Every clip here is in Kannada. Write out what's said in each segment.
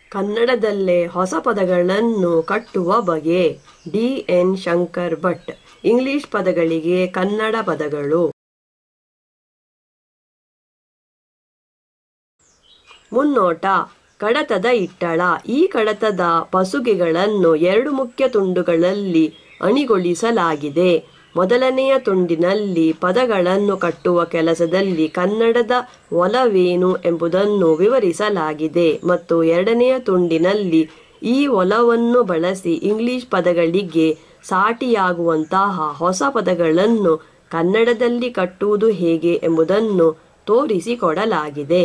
ಕನ್ನಡದಲ್ಲೇ ಹೊಸ ಪದಗಳನ್ನು ಕಟ್ಟುವ ಬಗೆ D N Shankar Bhat English ಪದಗಳಿಗೆ ಕನ್ನಡ ಪದಗಳು ಮುನ್ನೋಟ ಕಡತದ ಇಟ್ಟಳ ಈ ಕಡತದ ಪಸುಗೆಗಳನ್ನು ಎರಡು ಮುಖ್ಯ ತುಂಡುಗಳಲ್ಲಿ ಅಣಿಗೊಳಿಸಲಾಗಿದೆ ಮೊದಲನೆಯ ತುಂಡಿನಲ್ಲಿ ಪದಗಳನ್ನು ಕಟ್ಟುವ ಕೆಲಸದಲ್ಲಿ ಕನ್ನಡದ ಒಲವೇನು ಎಂಬುದನ್ನು ವಿವರಿಸಲಾಗಿದೆ ಮತ್ತು ಎರಡನೆಯ ತುಂಡಿನಲ್ಲಿ ಈ ಒಲವನ್ನು ಬಳಸಿ ಇಂಗ್ಲಿಷ್ ಪದಗಳಿಗೆ ಸಾಟಿಯಾಗುವಂತಹ ಹೊಸ ಪದಗಳನ್ನು ಕನ್ನಡದಲ್ಲಿ ಕಟ್ಟುವುದು ಹೇಗೆ ಎಂಬುದನ್ನು ತೋರಿಸಿಕೊಡಲಾಗಿದೆ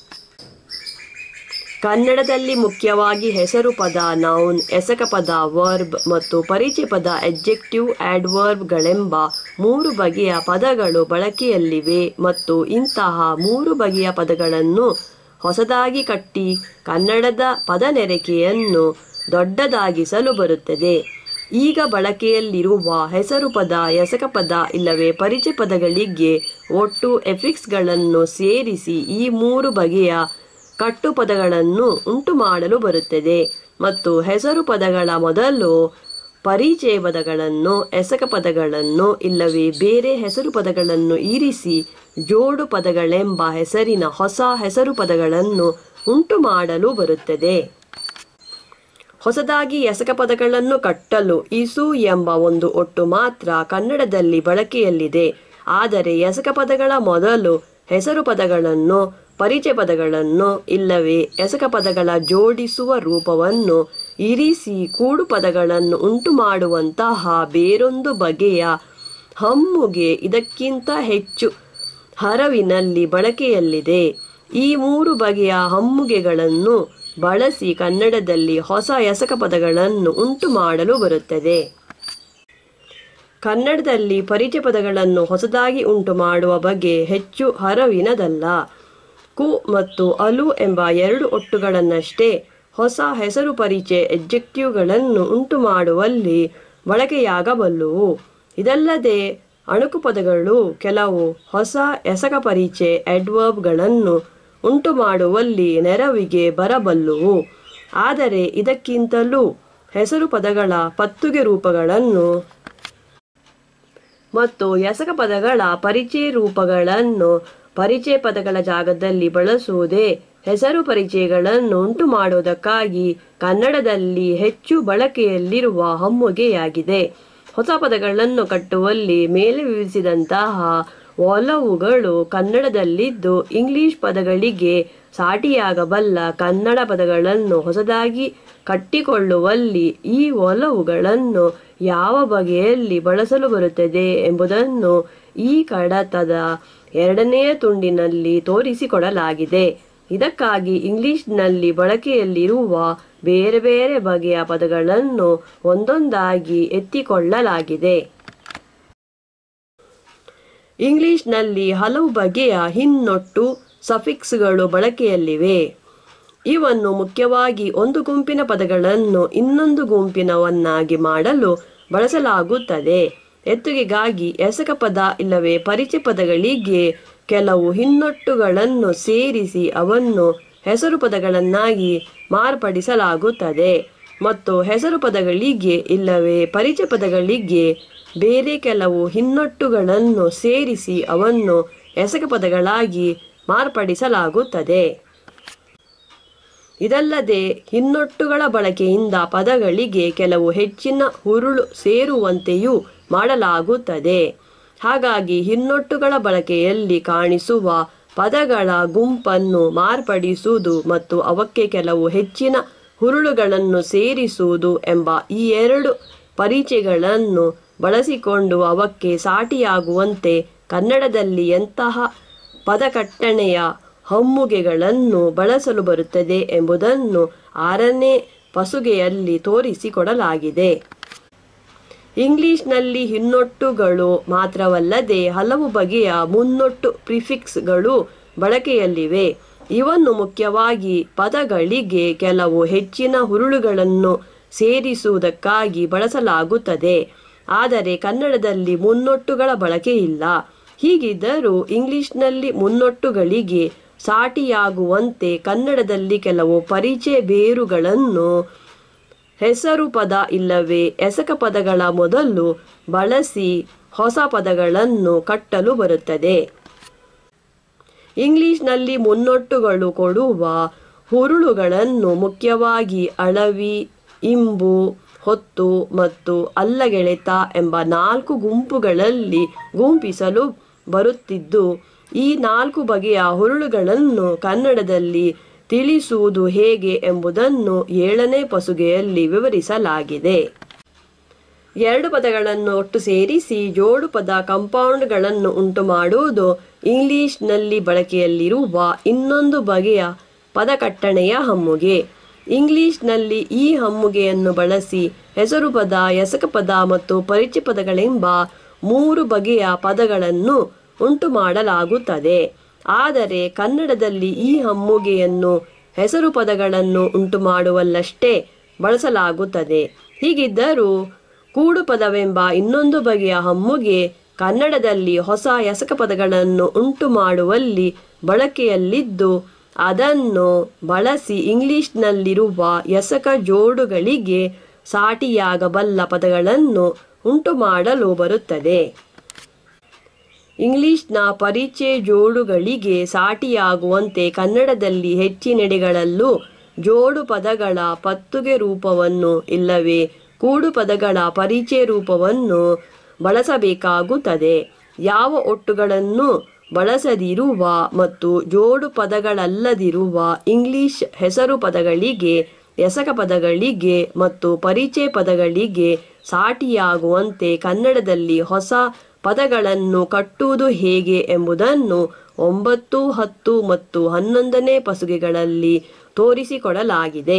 ಕನ್ನಡದಲ್ಲಿ ಮುಖ್ಯವಾಗಿ ಹೆಸರು ಪದ ನೌನ್ ಎಸಕ ಪದ ವರ್ಬ್ ಮತ್ತು ಪರಿಚಯ ಪದ ಎಡ್ಜೆಕ್ಟಿವ್ ಆಡ್ವರ್ಬ್ಗಳೆಂಬ ಮೂರು ಬಗೆಯ ಪದಗಳು ಬಳಕೆಯಲ್ಲಿವೆ ಮತ್ತು ಇಂತಹ ಮೂರು ಬಗೆಯ ಪದಗಳನ್ನು ಹೊಸದಾಗಿ ಕಟ್ಟಿ ಕನ್ನಡದ ಪದನೆರಕೆಯನ್ನು ದೊಡ್ಡದಾಗಿಸಲು ಬರುತ್ತದೆ ಈಗ ಬಳಕೆಯಲ್ಲಿರುವ ಹೆಸರು ಪದ ಎಸಕ ಪದ ಇಲ್ಲವೇ ಪರಿಚಯ ಪದಗಳಿಗೆ ಒಟ್ಟು ಎಫಿಕ್ಸ್ಗಳನ್ನು ಸೇರಿಸಿ ಈ ಮೂರು ಬಗೆಯ ಕಟ್ಟು ಪದಗಳನ್ನು ಉಂಟು ಮಾಡಲು ಬರುತ್ತದೆ ಮತ್ತು ಹೆಸರು ಪದಗಳ ಮೊದಲು ಪರಿಚಯ ಪದಗಳನ್ನು ಎಸಕ ಪದಗಳನ್ನು ಇಲ್ಲವೇ ಬೇರೆ ಹೆಸರು ಪದಗಳನ್ನು ಇರಿಸಿ ಜೋಡು ಪದಗಳೆಂಬ ಹೆಸರಿನ ಹೊಸ ಹೆಸರು ಪದಗಳನ್ನು ಉಂಟು ಮಾಡಲು ಬರುತ್ತದೆ ಹೊಸದಾಗಿ ಎಸಕ ಪದಗಳನ್ನು ಕಟ್ಟಲು ಇಸು ಎಂಬ ಒಂದು ಒಟ್ಟು ಮಾತ್ರ ಕನ್ನಡದಲ್ಲಿ ಬಳಕೆಯಲ್ಲಿದೆ ಆದರೆ ಎಸಕ ಪದಗಳ ಮೊದಲು ಹೆಸರು ಪದಗಳನ್ನು ಪರಿಚಯ ಪದಗಳನ್ನು ಇಲ್ಲವೇ ಎಸಕ ಪದಗಳ ಜೋಡಿಸುವ ರೂಪವನ್ನು ಇರಿಸಿ ಕೂಡು ಪದಗಳನ್ನು ಉಂಟು ಮಾಡುವಂತಹ ಬೇರೊಂದು ಬಗೆಯ ಹಮ್ಮುಗೆ ಇದಕ್ಕಿಂತ ಹೆಚ್ಚು ಹರವಿನಲ್ಲಿ ಬಳಕೆಯಲ್ಲಿದೆ ಈ ಮೂರು ಬಗೆಯ ಹಮ್ಮುಗೆಗಳನ್ನು ಬಳಸಿ ಕನ್ನಡದಲ್ಲಿ ಹೊಸ ಎಸಕ ಪದಗಳನ್ನು ಉಂಟು ಮಾಡಲು ಬರುತ್ತದೆ ಕನ್ನಡದಲ್ಲಿ ಪರಿಚಯ ಪದಗಳನ್ನು ಹೊಸದಾಗಿ ಉಂಟು ಮಾಡುವ ಬಗ್ಗೆ ಹೆಚ್ಚು ಹರವಿನದಲ್ಲ ಕು ಮತ್ತು ಅಲು ಎಂಬ ಎರಡು ಒಟ್ಟುಗಳನ್ನಷ್ಟೇ ಹೊಸ ಹೆಸರು ಪರಿಚಯ ಎಡ್ಜೆಕ್ಟಿವ್ಗಳನ್ನು ಉಂಟು ಮಾಡುವಲ್ಲಿ ಬಳಕೆಯಾಗಬಲ್ಲುವು ಇದಲ್ಲದೆ ಅಣುಕು ಪದಗಳು ಕೆಲವು ಹೊಸ ಎಸಕ ಪರಿಚಯ ಎಡ್ವರ್ಬ್ಗಳನ್ನು ಉಂಟು ಮಾಡುವಲ್ಲಿ ನೆರವಿಗೆ ಬರಬಲ್ಲುವು ಆದರೆ ಇದಕ್ಕಿಂತಲೂ ಹೆಸರು ಪದಗಳ ಪತ್ತುಗೆ ರೂಪಗಳನ್ನು ಮತ್ತು ಎಸಕ ಪದಗಳ ಪರಿಚಯ ರೂಪಗಳನ್ನು ಪರಿಚಯ ಪದಗಳ ಜಾಗದಲ್ಲಿ ಬಳಸುವುದೇ ಹೆಸರು ಪರಿಚಯಗಳನ್ನು ಉಂಟು ಮಾಡುವುದಕ್ಕಾಗಿ ಕನ್ನಡದಲ್ಲಿ ಹೆಚ್ಚು ಬಳಕೆಯಲ್ಲಿರುವ ಹಮ್ಮುಗೆಯಾಗಿದೆ ಹೊಸ ಪದಗಳನ್ನು ಕಟ್ಟುವಲ್ಲಿ ಮೇಲೆ ವಿವರಿಸಿದಂತಹ ಒಲವುಗಳು ಕನ್ನಡದಲ್ಲಿದ್ದು ಇಂಗ್ಲಿಷ್ ಪದಗಳಿಗೆ ಸಾಟಿಯಾಗಬಲ್ಲ ಕನ್ನಡ ಪದಗಳನ್ನು ಹೊಸದಾಗಿ ಕಟ್ಟಿಕೊಳ್ಳುವಲ್ಲಿ ಈ ಒಲವುಗಳನ್ನು ಯಾವ ಬಗೆಯಲ್ಲಿ ಬಳಸಲು ಬರುತ್ತದೆ ಎಂಬುದನ್ನು ಈ ಕಡತದ ಎರಡನೆಯ ತುಂಡಿನಲ್ಲಿ ತೋರಿಸಿಕೊಡಲಾಗಿದೆ ಇದಕ್ಕಾಗಿ ಇಂಗ್ಲಿಷ್ನಲ್ಲಿ ಬಳಕೆಯಲ್ಲಿರುವ ಬೇರೆ ಬೇರೆ ಬಗೆಯ ಪದಗಳನ್ನು ಒಂದೊಂದಾಗಿ ಎತ್ತಿಕೊಳ್ಳಲಾಗಿದೆ ಇಂಗ್ಲಿಷ್ನಲ್ಲಿ ಹಲವು ಬಗೆಯ ಹಿನ್ನೊಟ್ಟು ಸಫಿಕ್ಸ್ಗಳು ಬಳಕೆಯಲ್ಲಿವೆ ಇವನ್ನು ಮುಖ್ಯವಾಗಿ ಒಂದು ಗುಂಪಿನ ಪದಗಳನ್ನು ಇನ್ನೊಂದು ಗುಂಪಿನವನ್ನಾಗಿ ಮಾಡಲು ಬಳಸಲಾಗುತ್ತದೆ ಎತ್ತುಗೆಗಾಗಿ ಎಸಕ ಪದ ಇಲ್ಲವೇ ಪರಿಚಯ ಪದಗಳಿಗೆ ಕೆಲವು ಹಿನ್ನೊಟ್ಟುಗಳನ್ನು ಸೇರಿಸಿ ಅವನ್ನು ಹೆಸರು ಪದಗಳನ್ನಾಗಿ ಮಾರ್ಪಡಿಸಲಾಗುತ್ತದೆ ಮತ್ತು ಹೆಸರು ಪದಗಳಿಗೆ ಇಲ್ಲವೇ ಪರಿಚಯ ಪದಗಳಿಗೆ ಬೇರೆ ಕೆಲವು ಹಿನ್ನೊಟ್ಟುಗಳನ್ನು ಸೇರಿಸಿ ಅವನ್ನು ಎಸಕ ಪದಗಳಾಗಿ ಮಾರ್ಪಡಿಸಲಾಗುತ್ತದೆ ಇದಲ್ಲದೆ ಹಿನ್ನೊಟ್ಟುಗಳ ಬಳಕೆಯಿಂದ ಪದಗಳಿಗೆ ಕೆಲವು ಹೆಚ್ಚಿನ ಹುರುಳು ಸೇರುವಂತೆಯೂ ಮಾಡಲಾಗುತ್ತದೆ ಹಾಗಾಗಿ ಹಿನ್ನೊಟ್ಟುಗಳ ಬಳಕೆಯಲ್ಲಿ ಕಾಣಿಸುವ ಪದಗಳ ಗುಂಪನ್ನು ಮಾರ್ಪಡಿಸುವುದು ಮತ್ತು ಅವಕ್ಕೆ ಕೆಲವು ಹೆಚ್ಚಿನ ಹುರುಳುಗಳನ್ನು ಸೇರಿಸುವುದು ಎಂಬ ಈ ಎರಡು ಪರಿಚಯಗಳನ್ನು ಬಳಸಿಕೊಂಡು ಅವಕ್ಕೆ ಸಾಟಿಯಾಗುವಂತೆ ಕನ್ನಡದಲ್ಲಿ ಎಂತಹ ಪದಕಟ್ಟಣೆಯ ಹಮ್ಮುಗೆಗಳನ್ನು ಬಳಸಲು ಬರುತ್ತದೆ ಎಂಬುದನ್ನು ಆರನೇ ಪಸುಗೆಯಲ್ಲಿ ತೋರಿಸಿಕೊಡಲಾಗಿದೆ ಇಂಗ್ಲಿಷ್ನಲ್ಲಿ ಹಿನ್ನೊಟ್ಟುಗಳು ಮಾತ್ರವಲ್ಲದೆ ಹಲವು ಬಗೆಯ ಮುನ್ನೊಟ್ಟು ಪ್ರಿಫಿಕ್ಸ್ಗಳು ಬಳಕೆಯಲ್ಲಿವೆ ಇವನ್ನು ಮುಖ್ಯವಾಗಿ ಪದಗಳಿಗೆ ಕೆಲವು ಹೆಚ್ಚಿನ ಹುರುಳುಗಳನ್ನು ಸೇರಿಸುವುದಕ್ಕಾಗಿ ಬಳಸಲಾಗುತ್ತದೆ ಆದರೆ ಕನ್ನಡದಲ್ಲಿ ಮುನ್ನೊಟ್ಟುಗಳ ಬಳಕೆ ಇಲ್ಲ ಹೀಗಿದ್ದರೂ ಇಂಗ್ಲಿಷ್ನಲ್ಲಿ ಮುನ್ನೊಟ್ಟುಗಳಿಗೆ ಸಾಟಿಯಾಗುವಂತೆ ಕನ್ನಡದಲ್ಲಿ ಕೆಲವು ಪರಿಚಯ ಬೇರುಗಳನ್ನು ಹೆಸರು ಪದ ಇಲ್ಲವೇ ಎಸಕ ಪದಗಳ ಮೊದಲು ಬಳಸಿ ಹೊಸ ಪದಗಳನ್ನು ಕಟ್ಟಲು ಬರುತ್ತದೆ ಇಂಗ್ಲಿಷ್ನಲ್ಲಿ ಮುನ್ನೊಟ್ಟುಗಳು ಕೊಡುವ ಹುರುಳುಗಳನ್ನು ಮುಖ್ಯವಾಗಿ ಅಳವಿ ಇಂಬು ಹೊತ್ತು ಮತ್ತು ಅಲ್ಲಗೆಳೆತ ಎಂಬ ನಾಲ್ಕು ಗುಂಪುಗಳಲ್ಲಿ ಗುಂಪಿಸಲು ಬರುತ್ತಿದ್ದು ಈ ನಾಲ್ಕು ಬಗೆಯ ಹುರುಳುಗಳನ್ನು ಕನ್ನಡದಲ್ಲಿ ತಿಳಿಸುವುದು ಹೇಗೆ ಎಂಬುದನ್ನು ಏಳನೇ ಪಸುಗೆಯಲ್ಲಿ ವಿವರಿಸಲಾಗಿದೆ ಎರಡು ಪದಗಳನ್ನು ಒಟ್ಟು ಸೇರಿಸಿ ಜೋಡು ಪದ ಕಂಪೌಂಡ್ಗಳನ್ನು ಉಂಟು ಮಾಡುವುದು ಇಂಗ್ಲಿಷ್ನಲ್ಲಿ ಬಳಕೆಯಲ್ಲಿರುವ ಇನ್ನೊಂದು ಬಗೆಯ ಪದಕಟ್ಟಣೆಯ ಹಮ್ಮುಗೆ ಇಂಗ್ಲಿಷ್ನಲ್ಲಿ ಈ ಹಮ್ಮುಗೆಯನ್ನು ಬಳಸಿ ಹೆಸರು ಪದ ಎಸಕ ಪದ ಮತ್ತು ಪರಿಚಯ ಪದಗಳೆಂಬ ಮೂರು ಬಗೆಯ ಪದಗಳನ್ನು ಉಂಟು ಮಾಡಲಾಗುತ್ತದೆ ಆದರೆ ಕನ್ನಡದಲ್ಲಿ ಈ ಹಮ್ಮುಗೆಯನ್ನು ಹೆಸರು ಪದಗಳನ್ನು ಉಂಟು ಮಾಡುವಲ್ಲಷ್ಟೇ ಬಳಸಲಾಗುತ್ತದೆ ಹೀಗಿದ್ದರೂ ಕೂಡು ಪದವೆಂಬ ಇನ್ನೊಂದು ಬಗೆಯ ಹಮ್ಮುಗೆ ಕನ್ನಡದಲ್ಲಿ ಹೊಸ ಎಸಕ ಪದಗಳನ್ನು ಉಂಟು ಮಾಡುವಲ್ಲಿ ಬಳಕೆಯಲ್ಲಿದ್ದು ಅದನ್ನು ಬಳಸಿ ಇಂಗ್ಲಿಷ್ನಲ್ಲಿರುವ ಎಸಕ ಜೋಡುಗಳಿಗೆ ಸಾಟಿಯಾಗಬಲ್ಲ ಪದಗಳನ್ನು ಉಂಟು ಮಾಡಲು ಬರುತ್ತದೆ ಇಂಗ್ಲಿಷ್ನ ಪರಿಚಯ ಜೋಡುಗಳಿಗೆ ಸಾಟಿಯಾಗುವಂತೆ ಕನ್ನಡದಲ್ಲಿ ಹೆಚ್ಚಿನೆಡೆಗಳಲ್ಲೂ ಜೋಡು ಪದಗಳ ಪತ್ತುಗೆ ರೂಪವನ್ನು ಇಲ್ಲವೇ ಕೂಡು ಪದಗಳ ಪರಿಚಯ ರೂಪವನ್ನು ಬಳಸಬೇಕಾಗುತ್ತದೆ ಯಾವ ಒಟ್ಟುಗಳನ್ನು ಬಳಸದಿರುವ ಮತ್ತು ಜೋಡು ಪದಗಳಲ್ಲದಿರುವ ಇಂಗ್ಲಿಷ್ ಹೆಸರು ಪದಗಳಿಗೆ ಎಸಕ ಪದಗಳಿಗೆ ಮತ್ತು ಪರಿಚಯ ಪದಗಳಿಗೆ ಸಾಟಿಯಾಗುವಂತೆ ಕನ್ನಡದಲ್ಲಿ ಹೊಸ ಪದಗಳನ್ನು ಕಟ್ಟುವುದು ಹೇಗೆ ಎಂಬುದನ್ನು ಒಂಬತ್ತು ಹತ್ತು ಮತ್ತು ಹನ್ನೊಂದನೇ ಪಸುಗೆಗಳಲ್ಲಿ ತೋರಿಸಿಕೊಡಲಾಗಿದೆ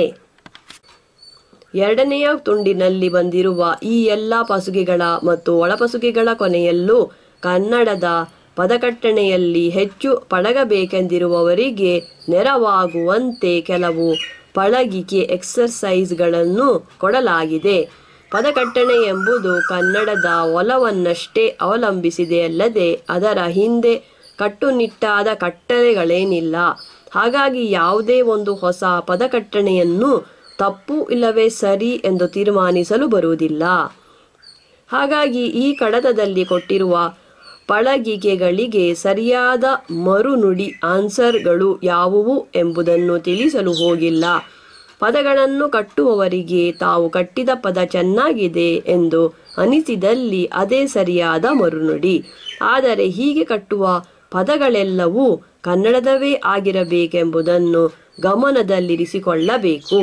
ಎರಡನೆಯ ತುಂಡಿನಲ್ಲಿ ಬಂದಿರುವ ಈ ಎಲ್ಲ ಪಸುಗೆಗಳ ಮತ್ತು ಒಳಪಸುಗೆಗಳ ಕೊನೆಯಲ್ಲೂ ಕನ್ನಡದ ಪದಕಟ್ಟಣೆಯಲ್ಲಿ ಹೆಚ್ಚು ಪಳಗಬೇಕೆಂದಿರುವವರಿಗೆ ನೆರವಾಗುವಂತೆ ಕೆಲವು ಪಳಗಿಕೆ ಎಕ್ಸರ್ಸೈಸ್ಗಳನ್ನು ಕೊಡಲಾಗಿದೆ ಪದಕಟ್ಟಣೆ ಎಂಬುದು ಕನ್ನಡದ ಒಲವನ್ನಷ್ಟೇ ಅವಲಂಬಿಸಿದೆಯಲ್ಲದೆ ಅದರ ಹಿಂದೆ ಕಟ್ಟುನಿಟ್ಟಾದ ಕಟ್ಟಳೆಗಳೇನಿಲ್ಲ ಹಾಗಾಗಿ ಯಾವುದೇ ಒಂದು ಹೊಸ ಪದಕಟ್ಟಣೆಯನ್ನು ತಪ್ಪು ಇಲ್ಲವೇ ಸರಿ ಎಂದು ತೀರ್ಮಾನಿಸಲು ಬರುವುದಿಲ್ಲ ಹಾಗಾಗಿ ಈ ಕಡತದಲ್ಲಿ ಕೊಟ್ಟಿರುವ ಪಳಗಿಕೆಗಳಿಗೆ ಸರಿಯಾದ ಮರುನುಡಿ ಆನ್ಸರ್ಗಳು ಯಾವುವು ಎಂಬುದನ್ನು ತಿಳಿಸಲು ಹೋಗಿಲ್ಲ ಪದಗಳನ್ನು ಕಟ್ಟುವವರಿಗೆ ತಾವು ಕಟ್ಟಿದ ಪದ ಚೆನ್ನಾಗಿದೆ ಎಂದು ಅನಿಸಿದಲ್ಲಿ ಅದೇ ಸರಿಯಾದ ಮರುನುಡಿ ಆದರೆ ಹೀಗೆ ಕಟ್ಟುವ ಪದಗಳೆಲ್ಲವೂ ಕನ್ನಡದವೇ ಆಗಿರಬೇಕೆಂಬುದನ್ನು ಗಮನದಲ್ಲಿರಿಸಿಕೊಳ್ಳಬೇಕು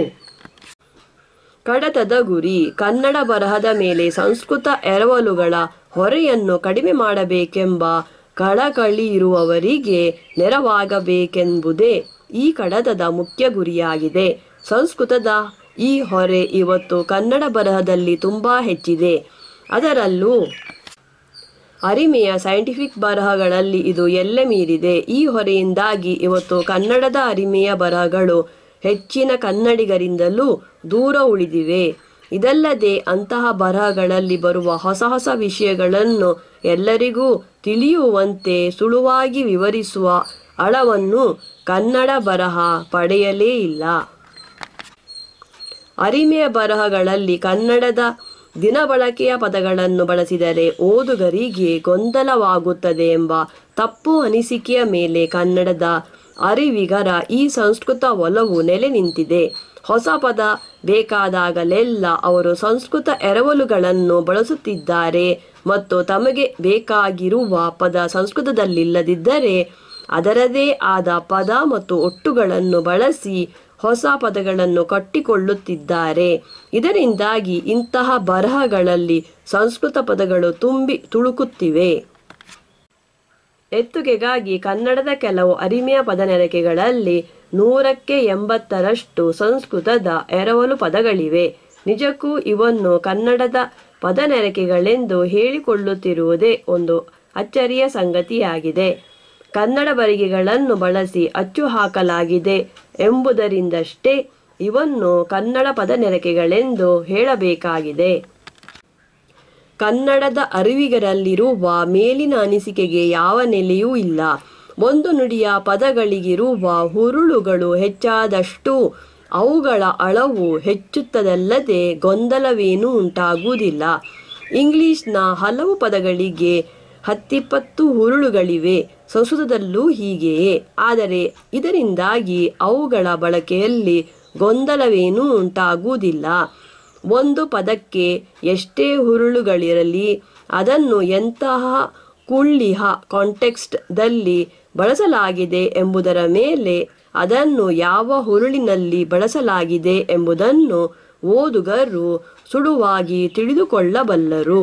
ಕಡತದ ಗುರಿ ಕನ್ನಡ ಬರಹದ ಮೇಲೆ ಸಂಸ್ಕೃತ ಎರವಲುಗಳ ಹೊರೆಯನ್ನು ಕಡಿಮೆ ಮಾಡಬೇಕೆಂಬ ಕಳಕಳಿ ಇರುವವರಿಗೆ ನೆರವಾಗಬೇಕೆಂಬುದೇ ಈ ಕಡತದ ಮುಖ್ಯ ಗುರಿಯಾಗಿದೆ ಸಂಸ್ಕೃತದ ಈ ಹೊರೆ ಇವತ್ತು ಕನ್ನಡ ಬರಹದಲ್ಲಿ ತುಂಬಾ ಹೆಚ್ಚಿದೆ ಅದರಲ್ಲೂ ಅರಿಮೆಯ ಸೈಂಟಿಫಿಕ್ ಬರಹಗಳಲ್ಲಿ ಇದು ಎಲ್ಲೆ ಮೀರಿದೆ ಈ ಹೊರೆಯಿಂದಾಗಿ ಇವತ್ತು ಕನ್ನಡದ ಅರಿಮೆಯ ಬರಹಗಳು ಹೆಚ್ಚಿನ ಕನ್ನಡಿಗರಿಂದಲೂ ದೂರ ಉಳಿದಿವೆ ಇದಲ್ಲದೆ ಅಂತಹ ಬರಹಗಳಲ್ಲಿ ಬರುವ ಹೊಸ ಹೊಸ ವಿಷಯಗಳನ್ನು ಎಲ್ಲರಿಗೂ ತಿಳಿಯುವಂತೆ ಸುಳುವಾಗಿ ವಿವರಿಸುವ ಅಳವನ್ನು ಕನ್ನಡ ಬರಹ ಪಡೆಯಲೇ ಇಲ್ಲ ಅರಿಮೆಯ ಬರಹಗಳಲ್ಲಿ ಕನ್ನಡದ ದಿನಬಳಕೆಯ ಪದಗಳನ್ನು ಬಳಸಿದರೆ ಓದುಗರಿಗೆ ಗೊಂದಲವಾಗುತ್ತದೆ ಎಂಬ ತಪ್ಪು ಅನಿಸಿಕೆಯ ಮೇಲೆ ಕನ್ನಡದ ಅರಿವಿಗರ ಈ ಸಂಸ್ಕೃತ ಒಲವು ನೆಲೆ ನಿಂತಿದೆ ಹೊಸ ಪದ ಬೇಕಾದಾಗಲೆಲ್ಲ ಅವರು ಸಂಸ್ಕೃತ ಎರವಲುಗಳನ್ನು ಬಳಸುತ್ತಿದ್ದಾರೆ ಮತ್ತು ತಮಗೆ ಬೇಕಾಗಿರುವ ಪದ ಸಂಸ್ಕೃತದಲ್ಲಿಲ್ಲದಿದ್ದರೆ ಅದರದೇ ಆದ ಪದ ಮತ್ತು ಒಟ್ಟುಗಳನ್ನು ಬಳಸಿ ಹೊಸ ಪದಗಳನ್ನು ಕಟ್ಟಿಕೊಳ್ಳುತ್ತಿದ್ದಾರೆ ಇದರಿಂದಾಗಿ ಇಂತಹ ಬರಹಗಳಲ್ಲಿ ಸಂಸ್ಕೃತ ಪದಗಳು ತುಂಬಿ ತುಳುಕುತ್ತಿವೆ ಎತ್ತುಗೆಗಾಗಿ ಕನ್ನಡದ ಕೆಲವು ಅರಿಮೆಯ ಪದನೆರಕೆಗಳಲ್ಲಿ ನೂರಕ್ಕೆ ಎಂಬತ್ತರಷ್ಟು ಸಂಸ್ಕೃತದ ಎರವಲು ಪದಗಳಿವೆ ನಿಜಕ್ಕೂ ಇವನ್ನು ಕನ್ನಡದ ಪದನೆರಕೆಗಳೆಂದು ಹೇಳಿಕೊಳ್ಳುತ್ತಿರುವುದೇ ಒಂದು ಅಚ್ಚರಿಯ ಸಂಗತಿಯಾಗಿದೆ ಕನ್ನಡ ಬರಿಗೆಗಳನ್ನು ಬಳಸಿ ಅಚ್ಚು ಹಾಕಲಾಗಿದೆ ಎಂಬುದರಿಂದಷ್ಟೇ ಇವನ್ನು ಕನ್ನಡ ಪದನೆರಕೆಗಳೆಂದು ಹೇಳಬೇಕಾಗಿದೆ ಕನ್ನಡದ ಅರಿವಿಗರಲ್ಲಿರುವ ಮೇಲಿನ ಅನಿಸಿಕೆಗೆ ಯಾವ ನೆಲೆಯೂ ಇಲ್ಲ ಒಂದು ನುಡಿಯ ಪದಗಳಿಗಿರುವ ಹುರುಳುಗಳು ಹೆಚ್ಚಾದಷ್ಟು ಅವುಗಳ ಅಳವು ಹೆಚ್ಚುತ್ತದಲ್ಲದೆ ಗೊಂದಲವೇನೂ ಉಂಟಾಗುವುದಿಲ್ಲ ಇಂಗ್ಲಿಷ್ನ ಹಲವು ಪದಗಳಿಗೆ ಹತ್ತಿಪ್ಪತ್ತು ಹುರುಳುಗಳಿವೆ ಸಂಸ್ಕೃತದಲ್ಲೂ ಹೀಗೆಯೇ ಆದರೆ ಇದರಿಂದಾಗಿ ಅವುಗಳ ಬಳಕೆಯಲ್ಲಿ ಗೊಂದಲವೇನೂ ಉಂಟಾಗುವುದಿಲ್ಲ ಒಂದು ಪದಕ್ಕೆ ಎಷ್ಟೇ ಹುರುಳುಗಳಿರಲಿ ಅದನ್ನು ಎಂತಹ ಕುಳ್ಳಿಹ ಕಾಂಟೆಕ್ಸ್ಟ್ದಲ್ಲಿ ಬಳಸಲಾಗಿದೆ ಎಂಬುದರ ಮೇಲೆ ಅದನ್ನು ಯಾವ ಹುರುಳಿನಲ್ಲಿ ಬಳಸಲಾಗಿದೆ ಎಂಬುದನ್ನು ಓದುಗರು ಸುಳುವಾಗಿ ತಿಳಿದುಕೊಳ್ಳಬಲ್ಲರು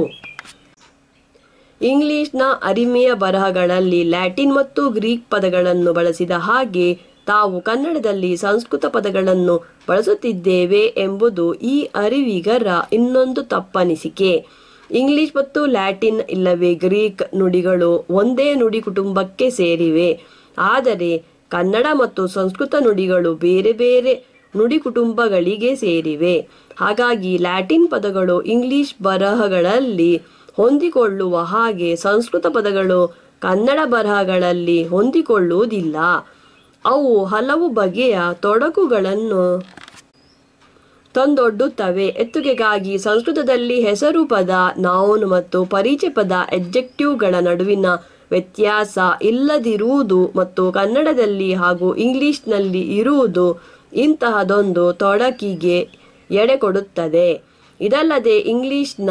ಇಂಗ್ಲಿಷ್ನ ಅರಿಮೆಯ ಬರಹಗಳಲ್ಲಿ ಲ್ಯಾಟಿನ್ ಮತ್ತು ಗ್ರೀಕ್ ಪದಗಳನ್ನು ಬಳಸಿದ ಹಾಗೆ ತಾವು ಕನ್ನಡದಲ್ಲಿ ಸಂಸ್ಕೃತ ಪದಗಳನ್ನು ಬಳಸುತ್ತಿದ್ದೇವೆ ಎಂಬುದು ಈ ಅರಿವಿಗರ ಇನ್ನೊಂದು ತಪ್ಪನಿಸಿಕೆ ಇಂಗ್ಲಿಷ್ ಮತ್ತು ಲ್ಯಾಟಿನ್ ಇಲ್ಲವೇ ಗ್ರೀಕ್ ನುಡಿಗಳು ಒಂದೇ ನುಡಿ ಕುಟುಂಬಕ್ಕೆ ಸೇರಿವೆ ಆದರೆ ಕನ್ನಡ ಮತ್ತು ಸಂಸ್ಕೃತ ನುಡಿಗಳು ಬೇರೆ ಬೇರೆ ನುಡಿ ಕುಟುಂಬಗಳಿಗೆ ಸೇರಿವೆ ಹಾಗಾಗಿ ಲ್ಯಾಟಿನ್ ಪದಗಳು ಇಂಗ್ಲಿಷ್ ಬರಹಗಳಲ್ಲಿ ಹೊಂದಿಕೊಳ್ಳುವ ಹಾಗೆ ಸಂಸ್ಕೃತ ಪದಗಳು ಕನ್ನಡ ಬರಹಗಳಲ್ಲಿ ಹೊಂದಿಕೊಳ್ಳುವುದಿಲ್ಲ ಅವು ಹಲವು ಬಗೆಯ ತೊಡಕುಗಳನ್ನು ತಂದೊಡ್ಡುತ್ತವೆ ಎತ್ತುಗೆಗಾಗಿ ಸಂಸ್ಕೃತದಲ್ಲಿ ಹೆಸರು ಪದ ನೌನ್ ಮತ್ತು ಪರಿಚಯ ಪದ ಎಡ್ಜೆಕ್ಟಿವ್ಗಳ ನಡುವಿನ ವ್ಯತ್ಯಾಸ ಇಲ್ಲದಿರುವುದು ಮತ್ತು ಕನ್ನಡದಲ್ಲಿ ಹಾಗೂ ಇಂಗ್ಲಿಷ್ನಲ್ಲಿ ಇರುವುದು ಇಂತಹದೊಂದು ತೊಡಕಿಗೆ ಎಡೆಕೊಡುತ್ತದೆ ಇದಲ್ಲದೆ ಇಂಗ್ಲಿಷ್ನ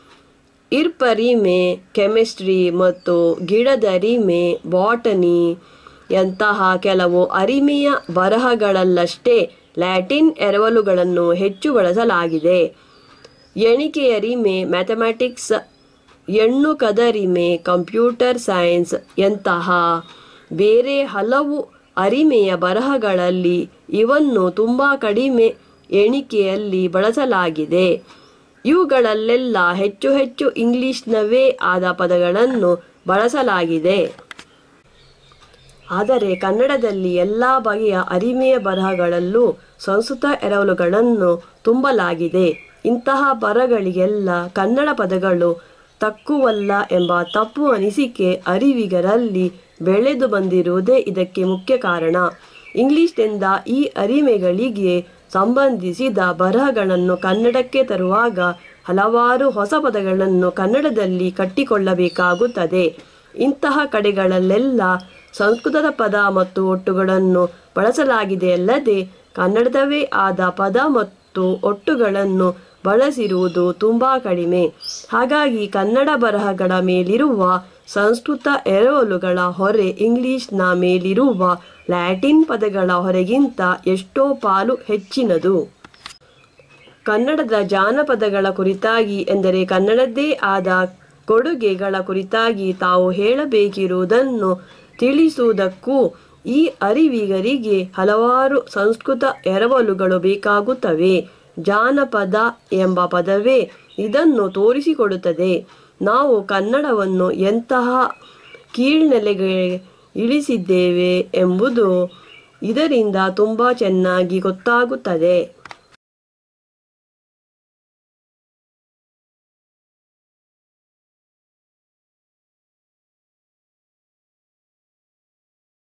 ಇರ್ಪರಿಮೆ ಕೆಮಿಸ್ಟ್ರಿ ಮತ್ತು ಗಿಡದರಿಮೆ ಬಾಟನಿ ಯಂತಹ ಕೆಲವು ಅರಿಮೆಯ ಬರಹಗಳಲ್ಲಷ್ಟೇ ಲ್ಯಾಟಿನ್ ಎರವಲುಗಳನ್ನು ಹೆಚ್ಚು ಬಳಸಲಾಗಿದೆ ಎಣಿಕೆಯರಿಮೆ ಮ್ಯಾಥಮ್ಯಾಟಿಕ್ಸ್ ಎಣ್ಣು ಕದರಿಮೆ ಕಂಪ್ಯೂಟರ್ ಸೈನ್ಸ್ ಯಂತಹ ಬೇರೆ ಹಲವು ಅರಿಮೆಯ ಬರಹಗಳಲ್ಲಿ ಇವನ್ನು ತುಂಬ ಕಡಿಮೆ ಎಣಿಕೆಯಲ್ಲಿ ಬಳಸಲಾಗಿದೆ ಇವುಗಳಲ್ಲೆಲ್ಲ ಹೆಚ್ಚು ಹೆಚ್ಚು ಇಂಗ್ಲಿಷ್ನವೇ ಆದ ಪದಗಳನ್ನು ಬಳಸಲಾಗಿದೆ ಆದರೆ ಕನ್ನಡದಲ್ಲಿ ಎಲ್ಲ ಬಗೆಯ ಅರಿಮೆಯ ಬರಹಗಳಲ್ಲೂ ಸಂಸ್ಕೃತ ಎರವಲುಗಳನ್ನು ತುಂಬಲಾಗಿದೆ ಇಂತಹ ಬರಗಳಿಗೆಲ್ಲ ಕನ್ನಡ ಪದಗಳು ತಕ್ಕುವಲ್ಲ ಎಂಬ ತಪ್ಪು ಅನಿಸಿಕೆ ಅರಿವಿಗರಲ್ಲಿ ಬೆಳೆದು ಬಂದಿರುವುದೇ ಇದಕ್ಕೆ ಮುಖ್ಯ ಕಾರಣ ಇಂಗ್ಲಿಷ್ನಿಂದ ಈ ಅರಿಮೆಗಳಿಗೆ ಸಂಬಂಧಿಸಿದ ಬರಹಗಳನ್ನು ಕನ್ನಡಕ್ಕೆ ತರುವಾಗ ಹಲವಾರು ಹೊಸ ಪದಗಳನ್ನು ಕನ್ನಡದಲ್ಲಿ ಕಟ್ಟಿಕೊಳ್ಳಬೇಕಾಗುತ್ತದೆ ಇಂತಹ ಕಡೆಗಳಲ್ಲೆಲ್ಲ ಸಂಸ್ಕೃತದ ಪದ ಮತ್ತು ಒಟ್ಟುಗಳನ್ನು ಬಳಸಲಾಗಿದೆಯಲ್ಲದೆ ಕನ್ನಡದವೇ ಆದ ಪದ ಮತ್ತು ಒಟ್ಟುಗಳನ್ನು ಬಳಸಿರುವುದು ತುಂಬ ಕಡಿಮೆ ಹಾಗಾಗಿ ಕನ್ನಡ ಬರಹಗಳ ಮೇಲಿರುವ ಸಂಸ್ಕೃತ ಎರವಲುಗಳ ಹೊರೆ ಇಂಗ್ಲಿಷ್ನ ಮೇಲಿರುವ ಲ್ಯಾಟಿನ್ ಪದಗಳ ಹೊರೆಗಿಂತ ಎಷ್ಟೋ ಪಾಲು ಹೆಚ್ಚಿನದು ಕನ್ನಡದ ಜಾನಪದಗಳ ಕುರಿತಾಗಿ ಎಂದರೆ ಕನ್ನಡದ್ದೇ ಆದ ಕೊಡುಗೆಗಳ ಕುರಿತಾಗಿ ತಾವು ಹೇಳಬೇಕಿರುವುದನ್ನು ತಿಳಿಸುವುದಕ್ಕೂ ಈ ಅರಿವಿಗರಿಗೆ ಹಲವಾರು ಸಂಸ್ಕೃತ ಎರವಲುಗಳು ಬೇಕಾಗುತ್ತವೆ ಜಾನಪದ ಎಂಬ ಪದವೇ ಇದನ್ನು ತೋರಿಸಿಕೊಡುತ್ತದೆ ನಾವು ಕನ್ನಡವನ್ನು ಎಂತಹ ಕೀಳ್ನೆಲೆಗೆ ಇಳಿಸಿದ್ದೇವೆ ಎಂಬುದು ಇದರಿಂದ ತುಂಬ ಚೆನ್ನಾಗಿ ಗೊತ್ತಾಗುತ್ತದೆ